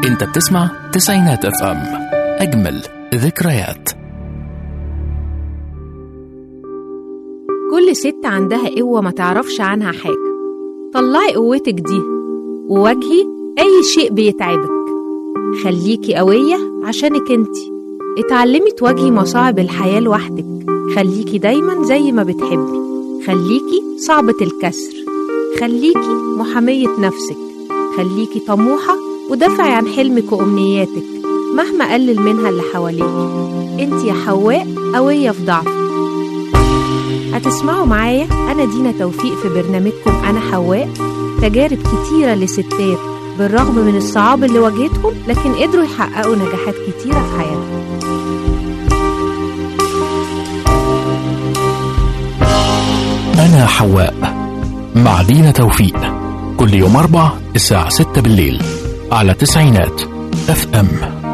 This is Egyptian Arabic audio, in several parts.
انت بتسمع تسعينات اف ام اجمل ذكريات كل ست عندها قوة ما تعرفش عنها حاجة طلعي قوتك دي وواجهي أي شيء بيتعبك خليكي قوية عشانك انتي اتعلمي تواجهي مصاعب الحياة لوحدك خليكي دايما زي ما بتحبي خليكي صعبة الكسر خليكي محامية نفسك خليكي طموحة ودافعي عن حلمك وأمنياتك مهما قلل منها اللي حواليك انت يا حواء قوية في ضعفك هتسمعوا معايا أنا دينا توفيق في برنامجكم أنا حواء تجارب كتيرة لستات بالرغم من الصعاب اللي واجهتهم لكن قدروا يحققوا نجاحات كتيرة في حياتهم أنا حواء مع دينا توفيق كل يوم أربع الساعة ستة بالليل على تسعينات اف ام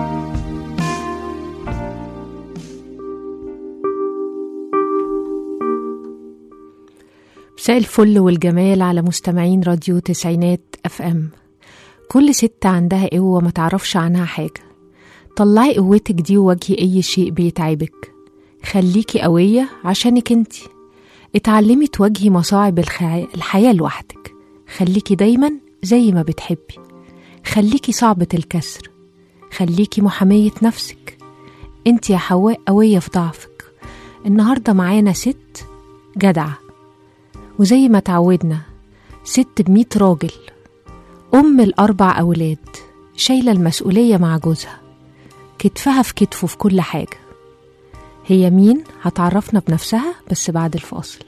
مساء الفل والجمال على مستمعين راديو تسعينات اف ام كل ست عندها قوة ما تعرفش عنها حاجة طلعي قوتك دي وواجهي أي شيء بيتعبك خليكي قوية عشانك انتي اتعلمي تواجهي مصاعب الخ- الحياة لوحدك خليكي دايما زي ما بتحبي خليكي صعبة الكسر خليكي محامية نفسك انتي يا حواء قوية في ضعفك النهاردة معانا ست جدعة وزي ما تعودنا ست بمية راجل أم الأربع أولاد شايلة المسؤولية مع جوزها كتفها في كتفه في كل حاجة هي مين هتعرفنا بنفسها بس بعد الفاصل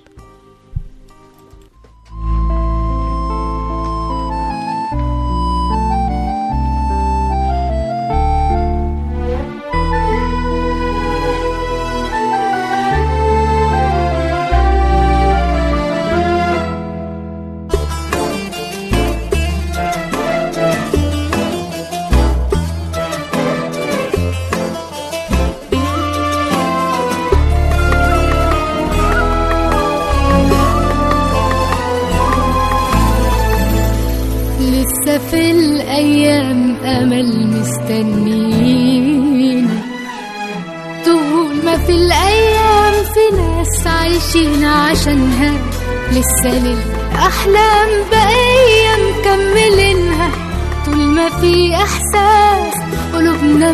لسه في الأيام أمل مستنيين طول ما في الأيام في ناس عايشين عشانها لسه للأحلام بقية مكملينها طول ما في إحساس قلوبنا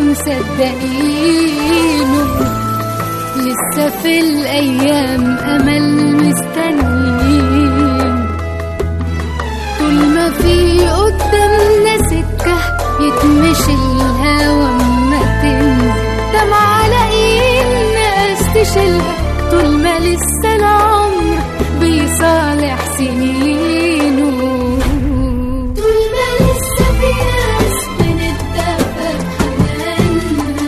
مصدقينه لسه في الأيام أمل مستنيين طول ما في قدامنا سكة يتمشي الهوا ما تنزل دمع على ايد ناس تشيلها طول ما لسه العمر بيصالح سنينه طول ما لسه في ناس بنتدفى بحنانها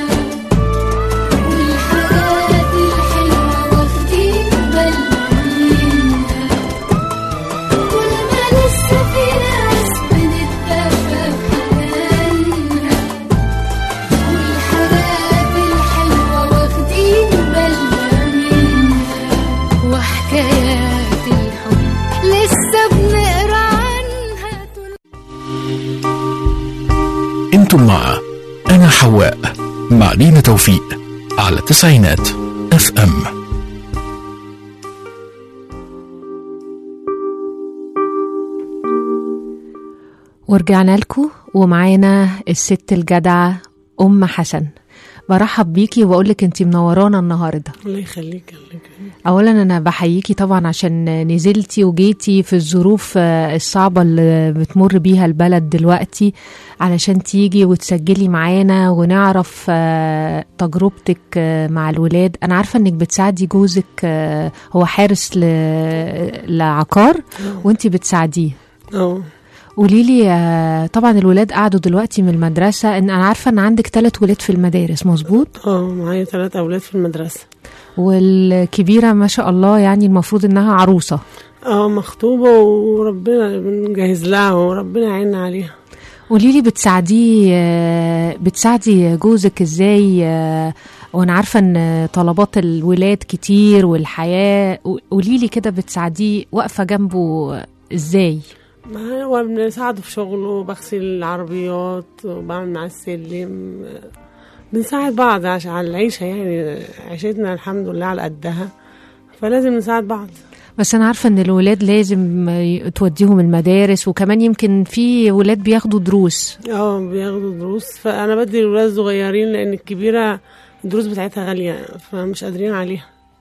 والحاجات الحلوة واخدين بالنا منها كل ما لسه في ناس بنتدفى بحنانها والحاجات الحلوة واخدين بالنا منها وحكايات الحب لسه بنقرا عنها طول انتم مع أنا حواء مع دينا توفيق على تسعينات اف ام ورجعنا لكم ومعانا الست الجدعة أم حسن برحب بيكي وبقولك انتي منورانا النهارده الله يخليك الله يخليك اولا انا بحييكي طبعا عشان نزلتي وجيتي في الظروف آه، الصعبه اللي بتمر بيها البلد دلوقتي علشان تيجي وتسجلي معانا ونعرف آه، تجربتك آه، مع الولاد انا عارفه انك بتساعدي جوزك آه، هو حارس ل- لعقار وانتي بتساعديه اه قولي لي آه، طبعا الولاد قعدوا دلوقتي من المدرسه ان انا عارفه ان عندك ثلاث ولاد في المدارس مظبوط اه معايا ثلاث اولاد في المدرسه والكبيره ما شاء الله يعني المفروض انها عروسه اه مخطوبه وربنا بنجهز لها وربنا يعيننا عليها قولي لي بتساعديه آه، بتساعدي جوزك ازاي آه، وانا عارفه ان طلبات الولاد كتير والحياه قولي لي كده بتساعديه واقفه جنبه ازاي ما هو بنساعده في شغله بغسل العربيات وبعمل معاه السلم بنساعد بعض عشان على العيشة يعني عيشتنا الحمد لله على قدها فلازم نساعد بعض بس انا عارفه ان الولاد لازم ي- توديهم المدارس وكمان يمكن في ولاد بياخدوا دروس اه بياخدوا دروس فأنا بدي الولاد الصغيرين لأن الكبيرة الدروس بتاعتها غالية فمش قادرين عليها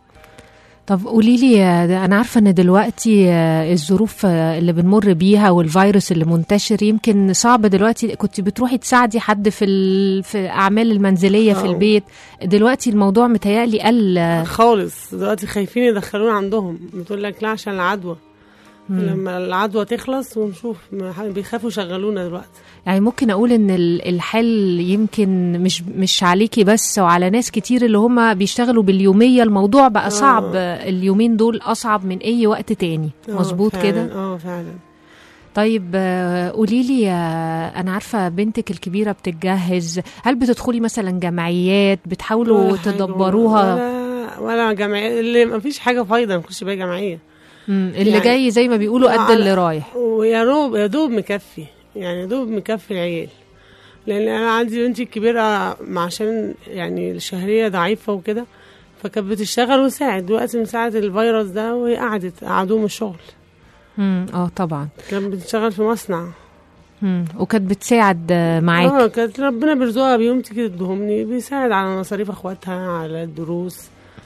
طب قولي لي انا عارفه ان دلوقتي آه، الظروف آه، اللي بنمر بيها والفيروس اللي منتشر يمكن صعب دلوقتي كنت بتروحي تساعدي حد في ال... في اعمال المنزليه في آه. البيت دلوقتي الموضوع متهيألي قل آه، خالص دلوقتي خايفين يدخلونا عندهم بتقول لك لا عشان العدوى مم. لما العدوى تخلص ونشوف ما ح- بيخافوا يشغلونا دلوقتي يعني ممكن اقول ان ال- الحل يمكن مش مش عليكي بس وعلى ناس كتير اللي هم بيشتغلوا باليوميه الموضوع بقى آه. صعب آه، اليومين دول اصعب من اي وقت تاني آه، مظبوط فعلاً، كده اه فعلا طيب آه، قولي لي آه، انا عارفه بنتك الكبيره بتتجهز هل بتدخلي مثلا جمعيات بتحاولوا ولا حاجة تدبروها ولا ولا جمعيه اللي ما فيش حاجه فايده نخش بيها جمعيه مم، اللي يعني- جاي زي ما بيقولوا قد على- اللي رايح ويا دوب يا دوب مكفي يعني يا دوب مكفي العيال لان انا عندي بنتي الكبيره مع- عشان يعني الشهريه ضعيفه وكده فكانت بتشتغل وتساعد دلوقتي من ساعه الفيروس ده وهي قعدت قعدوه من الشغل مم، اه طبعا كانت بتشتغل في مصنع مم، وكانت بتساعد آه، معاك اه كانت ربنا بيرزقها بيوم تيجي تدهمني بيساعد على مصاريف اخواتها على الدروس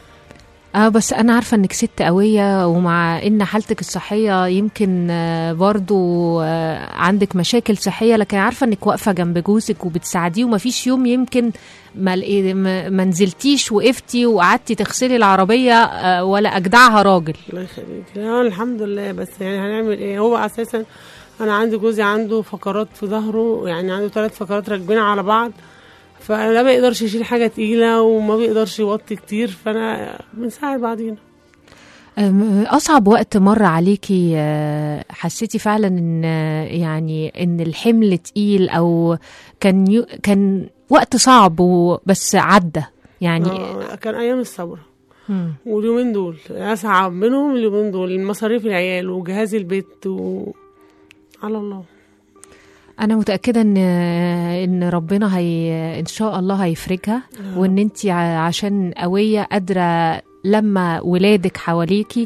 اه بس انا عارفه انك ست قويه ومع ان حالتك الصحيه يمكن آه، برضو آه، عندك مشاكل صحيه لكن عارفه انك واقفه جنب جوزك وبتساعديه ومفيش يوم يمكن ما لقي- ما ما نزلتيش وقفتي وقعدتي تغسلي العربيه آه، ولا اجدعها راجل الله يخليك لا الحمد لله بس يعني هنعمل ايه هو اساسا انا عندي جوزي عنده فقرات في ظهره يعني عنده ثلاث فقرات راكبين على بعض فلا بيقدرش يشيل حاجه تقيله وما بيقدرش يوطي كتير فانا بنساعد بعضينا أم، أصعب وقت مر عليكي آه، حسيتي فعلا إن آه، يعني إن الحمل تقيل أو كان يو كان وقت صعب و- بس عدى يعني آه، كان ايام الصبر مم. واليومين دول اصعب منهم اليومين دول مصاريف العيال وجهاز البيت و... على الله أنا متأكدة إن إن ربنا هي إن شاء الله هيفرجها وإن أنت عشان قوية قادرة لما ولادك حواليكي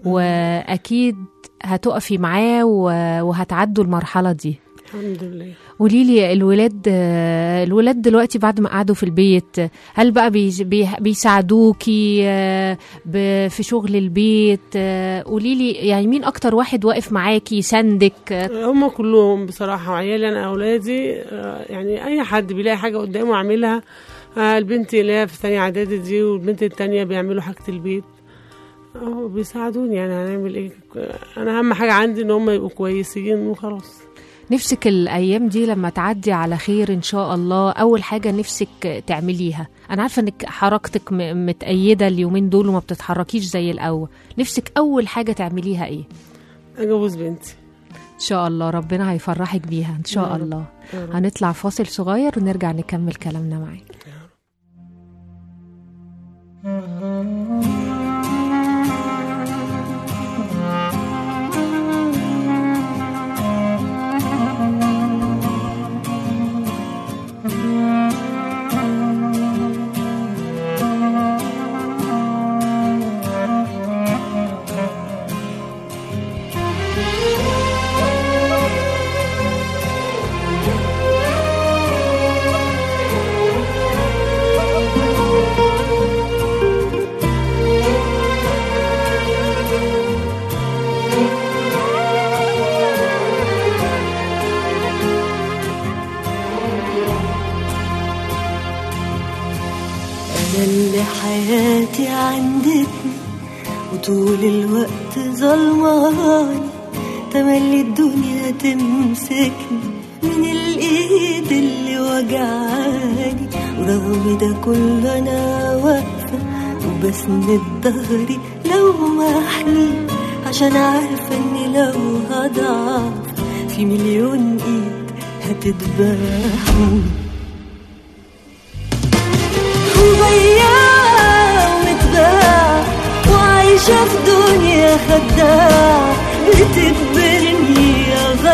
وأكيد هتقفي معاه و- وهتعدوا المرحلة دي الحمد لله قولي لي الولاد الولاد دلوقتي بعد ما قعدوا في البيت هل بقى بي- بي- بيساعدوكي آه، ب- في شغل البيت آه، قولي لي يعني مين اكتر واحد واقف معاكي يساندك آه، هم كلهم بصراحة وعيالي أنا أولادي آه، يعني أي حد بيلاقي حاجة قدامه يعملها آه، البنت اللي هي في ثانية إعدادي دي والبنت التانية بيعملوا حاجة البيت اه بيساعدوني يعني هنعمل ايه انا اهم حاجه عندي ان هم يبقوا كويسين وخلاص نفسك الايام دي لما تعدي على خير ان شاء الله اول حاجه نفسك تعمليها انا عارفه انك حركتك م- متأيده اليومين دول وما بتتحركيش زي الاول نفسك اول حاجه تعمليها ايه اجوز بنتي ان شاء الله ربنا هيفرحك بيها ان شاء يا رب. الله يا رب. هنطلع فاصل صغير ونرجع نكمل كلامنا معاك أنا اللي حياتي عندتني وطول الوقت ظلماني تملي الدنيا تمسكني من الإيد اللي وجعاني ورغم ده كله أنا واقفة وبسند ظهري لو محني عشان عارفة إني لو هضعف في مليون إيد هتذبحني وبياع ومتباع وعايشة في دنيا خداع بتجبرني أغير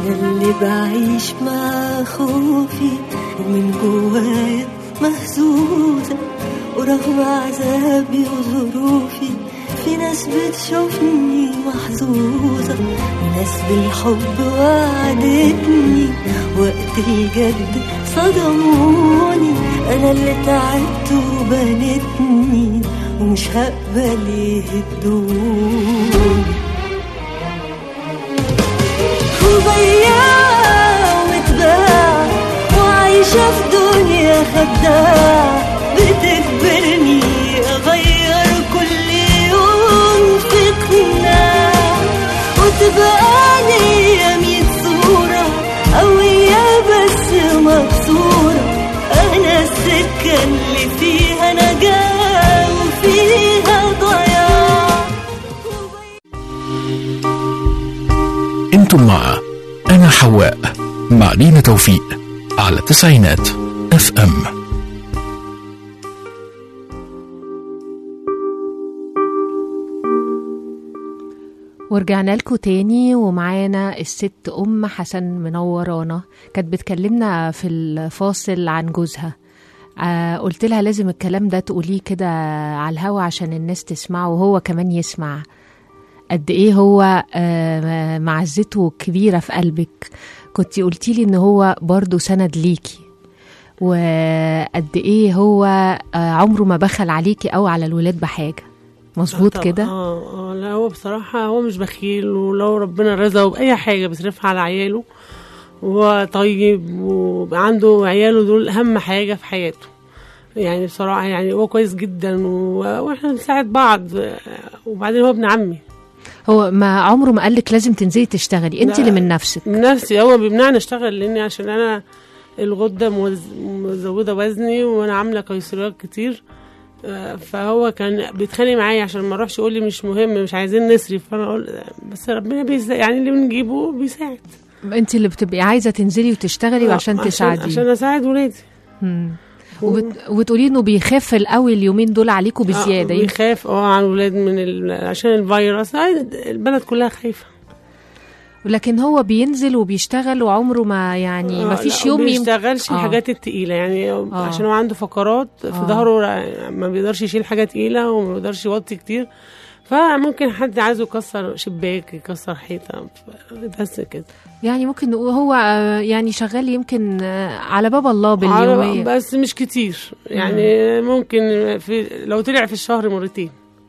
أنا اللي بعيش مع خوفي ومن جوايا مهزوزة ورغم عذابي وظروفي في ناس بتشوفني محظوظة وناس بالحب وعدتني وقت الجد صدموني أنا اللي تعبت وبنتني ومش هقبل يهدوني وبياع ومتباع وعايشة في دنيا خداع بتجبرني أغير كل يوم في قناع وتبقى ليا ميت صورة قوية بس مكسورة أنا السكة اللي فيها نجاة وفيها ضياع انتم مع انا حواء مع لينا توفيق على تسعينات اف ام ورجعنا لكم تاني ومعانا الست أم حسن منورانا كانت بتكلمنا في الفاصل عن جوزها آه قلت لها لازم الكلام ده تقوليه كده على الهوا عشان الناس تسمعه وهو كمان يسمع قد ايه هو آه معزته كبيرة في قلبك كنت قلتي لي ان هو برضو سند ليكي وقد ايه هو آه عمره ما بخل عليكي او على الولاد بحاجة مظبوط طبعا. كده اه اه لا هو بصراحة هو مش بخيل ولو ربنا رزقه بأي حاجة بيصرفها على عياله وهو طيب وعنده عياله دول أهم حاجة في حياته يعني بصراحة يعني هو كويس جدا و- واحنا بنساعد بعض وبعدين هو ابن عمي هو ما عمره ما قالك لازم تنزلي تشتغلي انت لا. اللي من نفسك من نفسي هو بيمنعني اشتغل لاني عشان انا الغده موز- مزوده وزني وانا عامله قيصريات كتير آه، فهو كان بيتخانق معايا عشان ما اروحش يقول لي مش مهم مش عايزين نصرف فانا اقول بس ربنا بيساعد يعني اللي بنجيبه بيساعد انت اللي بتبقي عايزه تنزلي وتشتغلي وعشان عشان تساعدي عشان اساعد ولادي مم. وبت... وبتقولي انه بيخاف القوي اليومين دول عليكم بزياده آه، بيخاف اه على الولاد من ال... عشان الفيروس آه، البلد كلها خايفه لكن هو بينزل وبيشتغل وعمره ما يعني ما آه، فيش لا، يوم يم... بيشتغلش آه. الحاجات التقيله يعني آه. عشان هو عنده فقرات في آه. ظهره آه، ما بيقدرش يشيل حاجه تقيله وما بيقدرش يوطي كتير فممكن حد عايزه يكسر شباك يكسر حيطه ف- بس كده يعني ممكن نقول هو آه، يعني شغال يمكن آه، على باب الله على- باليوميه بس مش كتير يعني ممكن في لو طلع في الشهر مرتين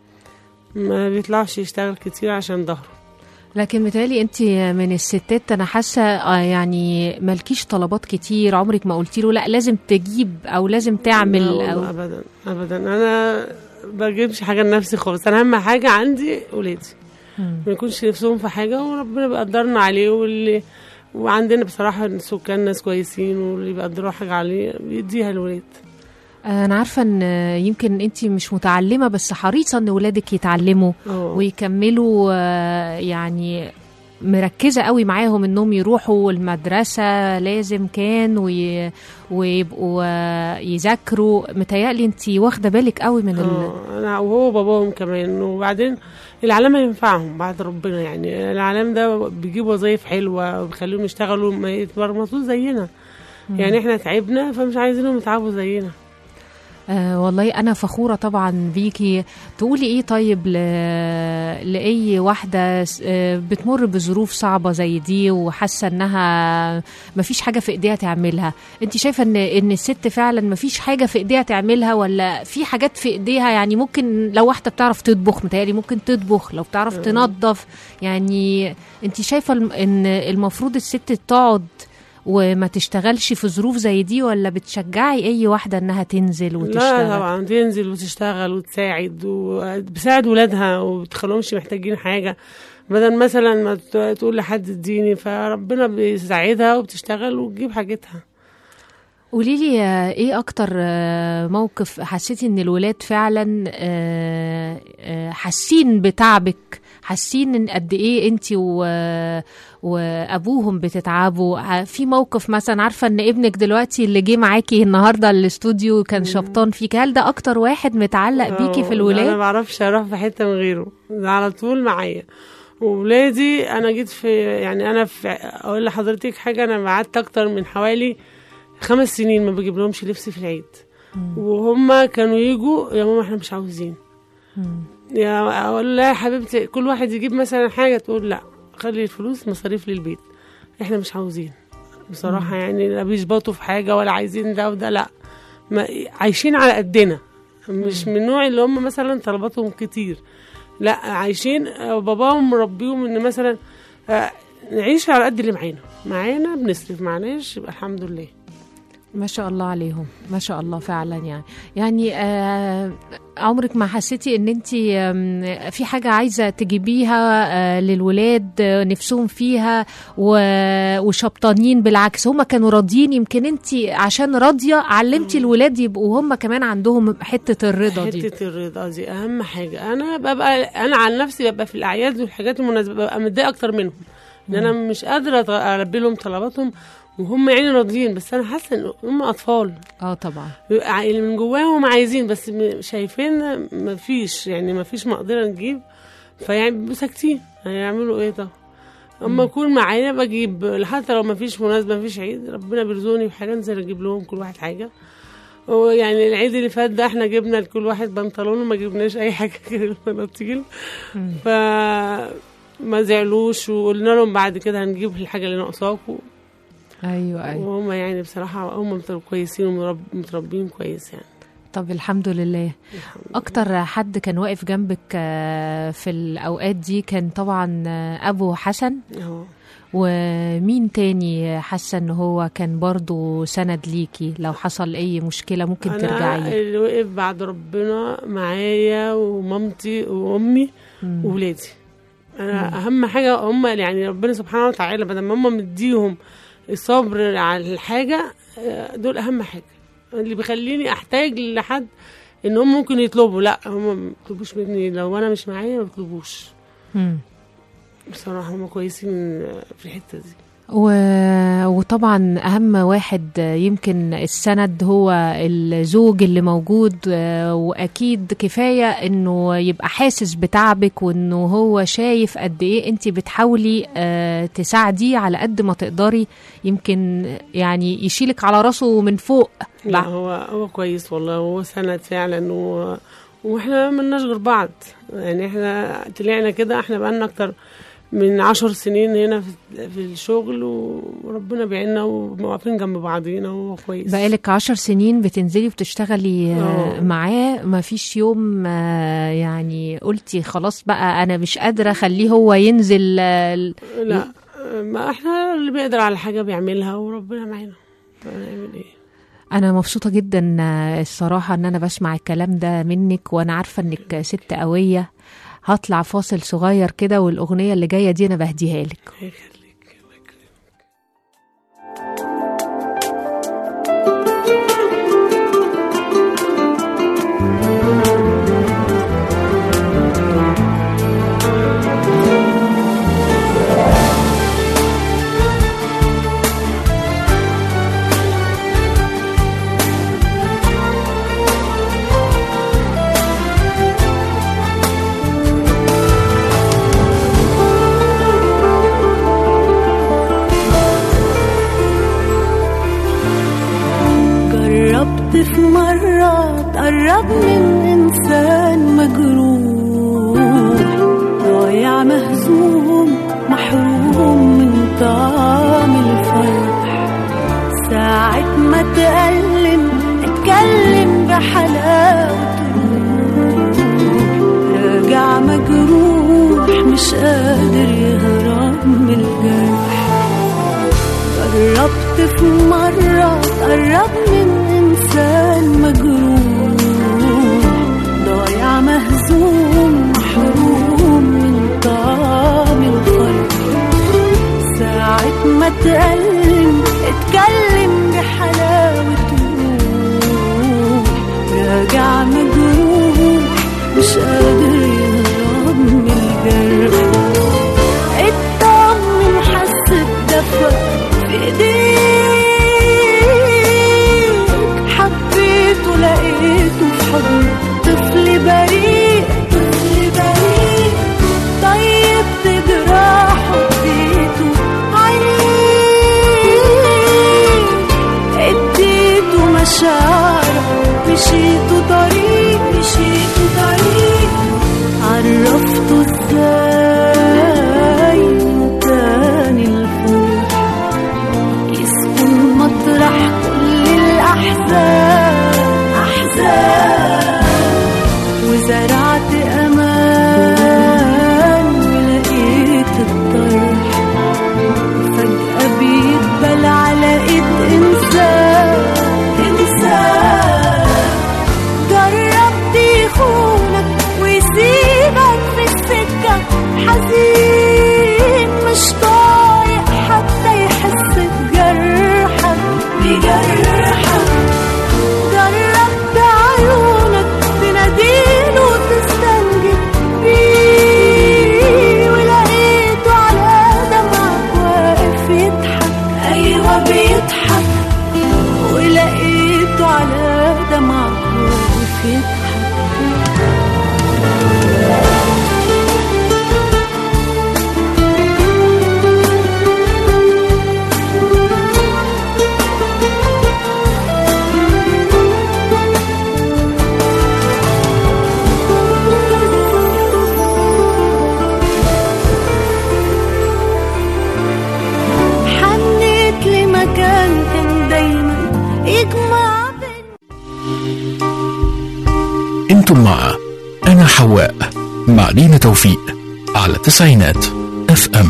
ما بيطلعش يشتغل كتير عشان ظهره لكن متهيألي انت من الستات انا حاسه آه، يعني مالكيش طلبات كتير عمرك ما قلتي له لا لازم تجيب او لازم تعمل لا والله او ابدا ابدا انا بجيبش حاجه لنفسي خالص انا اهم حاجه عندي ولادي مم. ما يكونش نفسهم في حاجه وربنا بيقدرنا عليه واللي وعندنا بصراحه السكان ناس كويسين واللي بيقدروا حاجه عليه بيديها الولاد انا عارفه ان يمكن انت مش متعلمه بس حريصه ان ولادك يتعلموا اه ويكملوا آه، يعني مركزه قوي معاهم انهم يروحوا المدرسه لازم كان وي... ويبقوا آه، يذاكروا متهيألي انت واخده بالك قوي من ال... اه انا وهو باباهم كمان وبعدين العالم هينفعهم بعد ربنا يعني العالم ده بيجيب وظايف حلوه وبيخليهم يشتغلوا ما يتمرمطوش زينا يعني احنا تعبنا فمش عايزينهم يتعبوا زينا آه والله أنا فخورة طبعا بيكي تقولي إيه طيب ل... لأي واحدة س- آه بتمر بظروف صعبة زي دي وحاسة إنها مفيش حاجة في إيديها تعملها أنت شايفة إن إن الست فعلا مفيش حاجة في إيديها تعملها ولا في حاجات في إيديها يعني ممكن لو واحدة بتعرف تطبخ متهيألي ممكن تطبخ لو بتعرف تنظف يعني أنت شايفة الم- إن المفروض الست تقعد وما تشتغلش في ظروف زي دي ولا بتشجعي اي واحده انها تنزل وتشتغل لا طبعا تنزل وتشتغل وتساعد وبتساعد ولادها وبتخليهمش محتاجين حاجة بدل مثلا ما ت- تقول لحد اديني فربنا بيساعدها وبتشتغل وتجيب حاجتها قولي لي آه، ايه اكتر آه، موقف حسيتي ان الولاد فعلا آه، آه، حاسين بتعبك حاسين ان قد ايه انت و وابوهم بتتعبوا ع- في موقف مثلا عارفه ان ابنك دلوقتي اللي جه معاكي النهارده الاستوديو كان شبطان فيك هل ده اكتر واحد متعلق بيكي اه، في انا الولاد ما بعرفش اروح في حتة من غيره ده على طول معايا وولادي انا جيت في يعني انا في اقول لحضرتك حاجه انا قعدت اكتر من حوالي خمس سنين ما بجيب لهمش لبس في العيد وهم كانوا يجوا يا ماما احنا مش عاوزين يا اقول لها يا حبيبتي كل واحد يجيب مثلا حاجه تقول لا خلي الفلوس مصاريف للبيت احنا مش عاوزين بصراحه يعني لا بيشبطوا في حاجه ولا عايزين ده وده لا ما عايشين على قدنا مش من النوع اللي هم مثلا طلباتهم كتير لا عايشين آه، باباهم مربيهم ان مثلا آه، نعيش على قد اللي معانا معانا بنصرف معناش يبقى الحمد لله ما شاء الله عليهم ما شاء الله فعلا يعني يعني آه عمرك ما حسيتي ان انت في حاجه عايزه تجيبيها آه للولاد آه، نفسهم فيها و- وشبطانين بالعكس هم كانوا راضيين يمكن انت عشان راضيه علمتي الولاد يبقوا هم كمان عندهم حته الرضا دي حته الرضا دي اهم حاجه انا ببقى انا عن نفسي ببقى في الاعياد والحاجات المناسبه ببقى متضايقه اكتر منهم ان انا مش قادره أط- البي لهم طلباتهم وهم يعني راضيين بس انا حاسه ان هم اطفال اه طبعا بيبقى اللي من جواهم عايزين بس م- شايفين مفيش يعني مفيش مقدره نجيب فيعني بيبقوا ساكتين هيعملوا ايه طب اما اكون معايا بجيب حتى لو مفيش مناسبه مفيش عيد ربنا بيرزقني بحاجه انزل اجيب لهم كل واحد حاجه ويعني العيد اللي فات ده احنا جبنا لكل واحد بنطلون وما جبناش اي حاجه غير البناطيل ف ما زعلوش وقلنا لهم بعد كده هنجيب الحاجه اللي ناقصاكم ايوه ايوه وهم يعني بصراحه هم كويسين ومتربيين كويس يعني طب الحمد لله اكتر حد كان واقف جنبك آه، في الاوقات دي كان طبعا آه، ابو حسن اهو ومين تاني حاسه ان هو كان برضو سند ليكي لو حصل اي مشكله ممكن انا ترجعي اللي وقف بعد ربنا معايا ومامتي وامي وولادي انا اهم حاجه هم يعني ربنا سبحانه وتعالى بدل ما هم مديهم الصبر على الحاجه آه، دول اهم حاجه اللي بيخليني احتاج لحد ان هم ممكن يطلبوا لا هم ما بيطلبوش مني لو انا مش معايا ما بيطلبوش مم. بصراحه هم كويسين في الحته دي و... وطبعا اهم واحد يمكن السند هو الزوج اللي موجود آه، واكيد كفايه انه يبقى حاسس بتعبك وانه هو شايف قد ايه انت بتحاولي آه، تساعديه على قد ما تقدري يمكن يعني يشيلك على راسه من فوق لا بع- هو هو كويس والله هو سند فعلا و... واحنا ملناش غير بعض يعني احنا طلعنا كده احنا بقالنا اكتر من عشر سنين هنا في, في الشغل وربنا بيعيننا وواقفين جنب بعضينا وهو كويس بقالك عشر سنين بتنزلي وبتشتغلي آه، آه. معاه ما فيش يوم آه، يعني قلتي خلاص بقى انا مش قادره اخليه هو ينزل آه، لا ما احنا اللي بيقدر على حاجه بيعملها وربنا معانا هنعمل ايه انا مبسوطه جدا آه، الصراحه ان انا بسمع الكلام ده منك وانا عارفه انك ست قويه هطلع فاصل صغير كده والاغنيه اللي جايه دي انا بهديها لك يخليك الله يكرمك. جربت في مرة تقرب من إنسان مجروح ضايع مهزوم محروم من طعم الفرح ساعة ما تألم اتكلم بحلاوة راجع مجروح مش قادر يهرب من الجرح قربت في مرة تقرب من إنسان مجروح ضايع مهزوم محروم من طعم الفرح ساعة ما تألم اتكلم بحلاوة روح راجع مجروح مش قادر يهرب من الجرح اطمن حس بدفى في ايديك حبيته لقيته في حضنك طفل بريء طفل بريء طيب جرحك جربت عيونك تناديله وتستنجد بيه ولقيته على دمعك واقف يضحك أيوة بيضحك ولقيته على دمعك واقف يضحك حنيت لمكان كان دايما يجمع بين انتم مع انا حواء مع لينا توفيق على تسعينات اف ام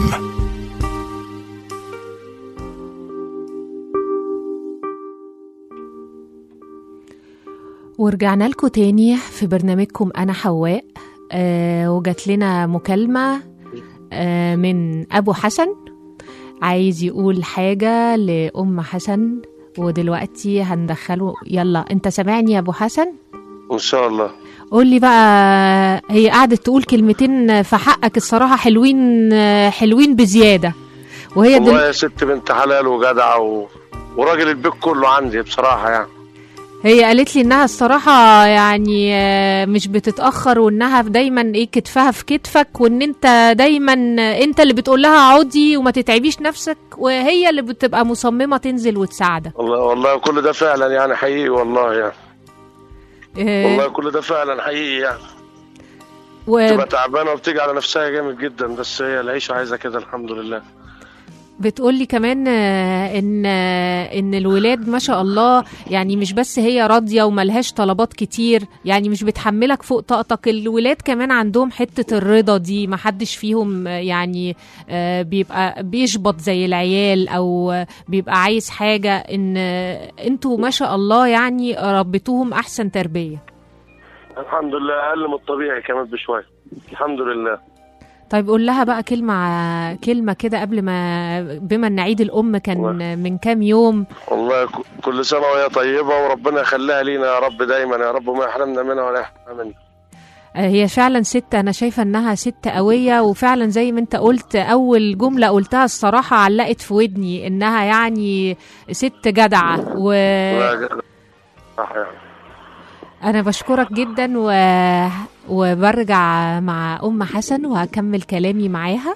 ورجعنا لكم تاني في برنامجكم أنا حواء آه وجات لنا مكالمة آه من أبو حسن عايز يقول حاجة لأم حسن ودلوقتي هندخله يلا أنت سامعني يا أبو حسن ان شاء الله قول لي بقى هي قعدت تقول كلمتين في حقك الصراحة حلوين آه، حلوين بزيادة وهي والله دل... يا ست بنت حلال وجدعه و... وراجل البيت كله عندي بصراحه يعني هي قالت لي انها الصراحه يعني آه، مش بتتاخر وانها دايما ايه كتفها في كتفك وان انت دايما انت اللي بتقول لها عودي وما تتعبيش نفسك وهي اللي بتبقى مصممه تنزل وتساعدك والله والله كل ده فعلا يعني حقيقي والله يعني آه، والله كل ده فعلا حقيقي يعني و- تبقى تعبانه وبتيجي على نفسها جامد جدا بس هي العيشه عايزه كده الحمد لله بتقول لي كمان آه، ان آه، ان الولاد ما شاء الله يعني مش بس هي راضيه وملهاش طلبات كتير يعني مش بتحملك فوق طاقتك الولاد كمان عندهم حته الرضا دي ما حدش فيهم آه، يعني آه، بيبقى بيشبط زي العيال او آه، بيبقى عايز حاجه ان آه، انتوا ما شاء الله يعني ربيتوهم احسن تربيه الحمد لله اقل من الطبيعي كمان بشويه الحمد لله طيب قول لها بقى كلمه كلمه كده قبل ما بما ان عيد الام كان من كام يوم والله ك- كل سنه وهي طيبه وربنا يخليها لينا يا رب دايما يا رب وما يحرمنا منها ولا يحرمنا منها هي فعلا ست انا شايفه انها ست قويه وفعلا زي ما انت قلت اول جمله قلتها الصراحه علقت في ودني انها يعني ست جدعه وانا لا، صح يعني بشكرك جدا و... وبرجع مع ام حسن وهكمل كلامي معاها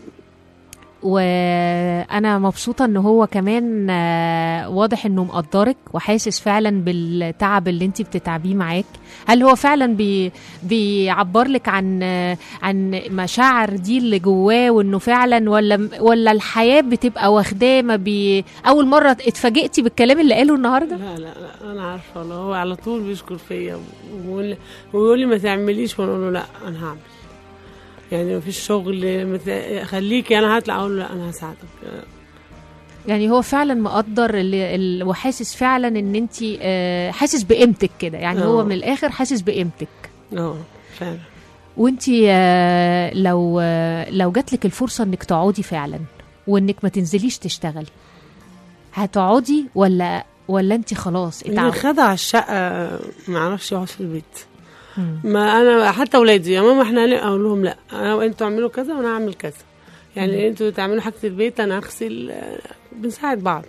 وانا مبسوطه ان هو كمان آه، واضح انه مقدرك وحاسس فعلا بالتعب اللي انت بتتعبيه معاك هل هو فعلا بي بيعبر لك عن آه، عن مشاعر دي اللي جواه وانه فعلا ولا ولا الحياه بتبقى واخداه ما بي اول مره اتفاجئتي بالكلام اللي قاله النهارده لا لا لا انا عارفه والله هو على طول بيشكر فيا ويقول ويقول لي ما تعمليش وانا اقول له لا انا هعمل يعني ما فيش شغل ما ت- خليكي انا هطلع اقول له لا انا هساعدك يعني هو فعلا مقدر ال... ال... وحاسس فعلا ان انت آه، حاسس بقيمتك كده يعني هو آه. من الاخر حاسس بقيمتك اه فعلا وانت لو آه، لو جات لك الفرصه انك تقعدي فعلا وانك ما تنزليش تشتغلي هتقعدي ولا ولا انت خلاص اللي اتعب خدع الشقه ما اعرفش يقعد في البيت مم. ما انا حتى اولادي يا ماما احنا هنبقى اقول لهم لا انا انتوا اعملوا كذا وانا هعمل كذا يعني انتوا تعملوا حاجه البيت انا اغسل آه، بنساعد بعض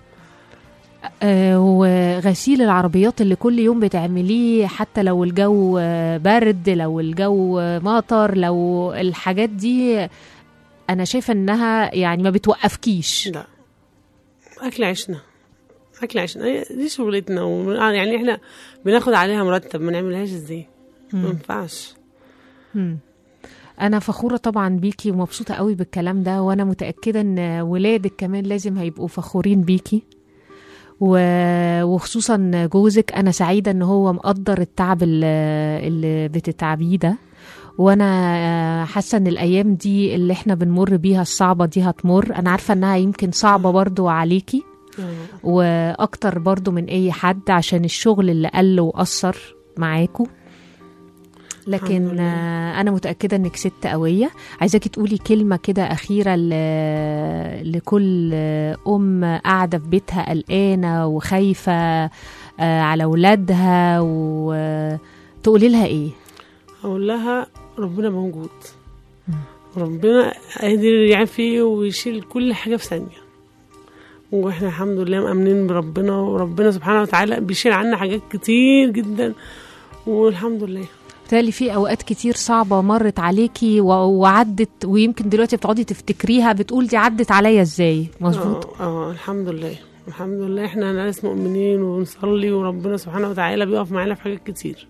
آه، وغسيل العربيات اللي كل يوم بتعمليه حتى لو الجو آه، برد لو الجو آه، مطر لو الحاجات دي انا شايفه انها يعني ما بتوقفكيش لا اكل عيشنا اكل عيشنا هي دي شغلتنا و... يعني احنا بناخد عليها مرتب ما نعملهاش ازاي ما ينفعش مم. انا فخوره طبعا بيكي ومبسوطه قوي بالكلام ده وانا متاكده ان ولادك كمان لازم هيبقوا فخورين بيكي و- وخصوصا جوزك انا سعيده ان هو مقدر التعب اللي, اللي بتتعبيه ده وانا آه، حاسه ان الايام دي اللي احنا بنمر بيها الصعبه دي هتمر انا عارفه انها يمكن صعبه برضو عليكي واكتر برضو من اي حد عشان الشغل اللي قل واثر معاكو لكن الحمد لله. آه، انا متاكده انك ست قويه عايزاكي تقولي كلمه كده اخيره ل- لكل آه، ام قاعده في بيتها قلقانه وخايفه آه، على اولادها وتقولي لها ايه اقول لها ربنا موجود ربنا قادر يعفي ويشيل كل حاجه في ثانيه واحنا الحمد لله مأمنين بربنا وربنا سبحانه وتعالى بيشيل عنا حاجات كتير جدا والحمد لله بالتالي في اوقات كتير صعبه مرت عليكي و- وعدت ويمكن دلوقتي بتقعدي تفتكريها بتقول دي عدت عليا ازاي مظبوط اه اه الحمد لله الحمد لله احنا ناس مؤمنين ونصلي وربنا سبحانه وتعالى بيقف معانا في حاجات كتير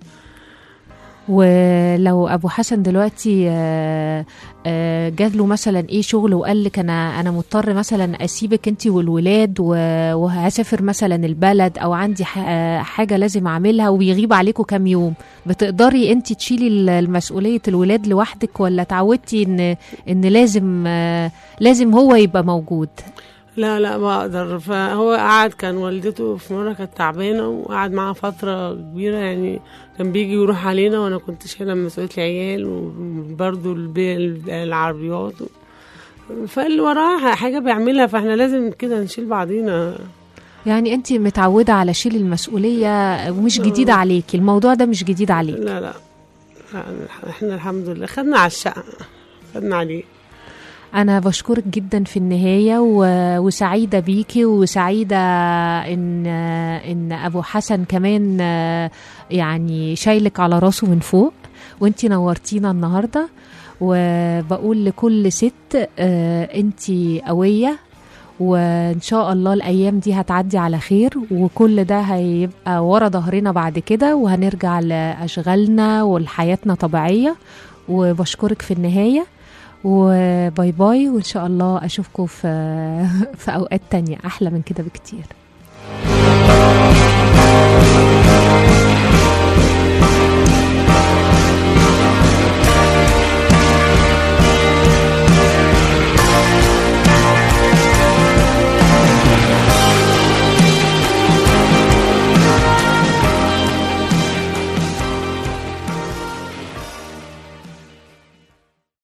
ولو ابو حسن دلوقتي آه، آه، جات له مثلا ايه شغل وقال لك انا انا مضطر مثلا اسيبك انت والولاد و- وهسافر مثلا البلد او عندي ح- آه، حاجه لازم اعملها وبيغيب عليكم كام يوم بتقدري انت تشيلي ال- مسؤوليه الولاد لوحدك ولا تعودتي ان ان لازم آه، لازم هو يبقى موجود لا لا بقدر فهو قعد كان والدته في مرة كانت تعبانة وقعد معاها فترة كبيرة يعني كان بيجي يروح علينا وأنا كنت شايلة مسؤولية العيال وبرضه البي- العربيات فاللي وراه حاجة بيعملها فاحنا لازم كده نشيل بعضينا يعني انت متعوده على شيل المسؤوليه ومش جديد عليكي الموضوع ده مش جديد عليك لا لا, لا احنا الحمد لله خدنا على الشقة خدنا عليه أنا بشكرك جدا في النهاية و- وسعيدة بيكي وسعيدة إن إن أبو حسن كمان آه، يعني شايلك على راسه من فوق وانتي نورتينا النهاردة وبقول لكل ست آه، انتي قوية وإن شاء الله الأيام دي هتعدي على خير وكل ده هيبقى ورا ظهرنا بعد كده وهنرجع لأشغالنا ولحياتنا طبيعية وبشكرك في النهاية وباي باي وإن شاء الله أشوفكم في في أوقات تانية أحلى من كده بكتير